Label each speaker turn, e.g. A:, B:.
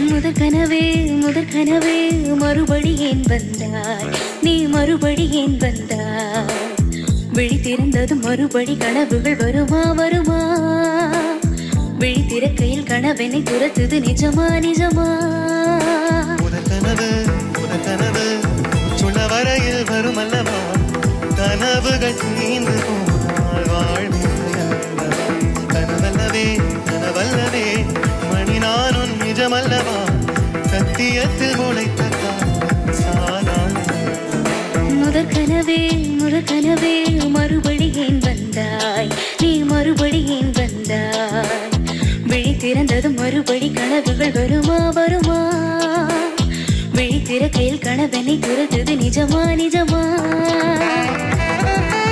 A: முதற் கனவே முதற் கனவே மறுபடி ஏன் வந்தாய் நீ மறுபடி ஏன் வந்தாய் விழி திறந்ததும் மறுபடி கனவுகள் வருமா வருமா விழி திறக்கையில் கனவெனை துரத்துது நிஜமா நிஜமா
B: முதல் கனவு முதல் கனவு சொல்ல வரையில் வரும் அல்லவா கனவுகள் தீர்ந்து போனால் வாழ்வில்லை அல்லவா கனவல்லவே கனவல்லவே மணி நானும் நிஜமல்லவா சத்தியத்தில் முளைத்த காலம் சாதாரண
A: முதற் கனவே முதற் கனவே மறுபடி ஏன் வந்தாய் நீ மறுபடி ஏன் வந்தாய் விழி திறந்ததும் மறுபடி கனவுகள் வருமா வருமா விழி திறக்கையில் கனவெனை துரத்துது நிஜமா நிஜமா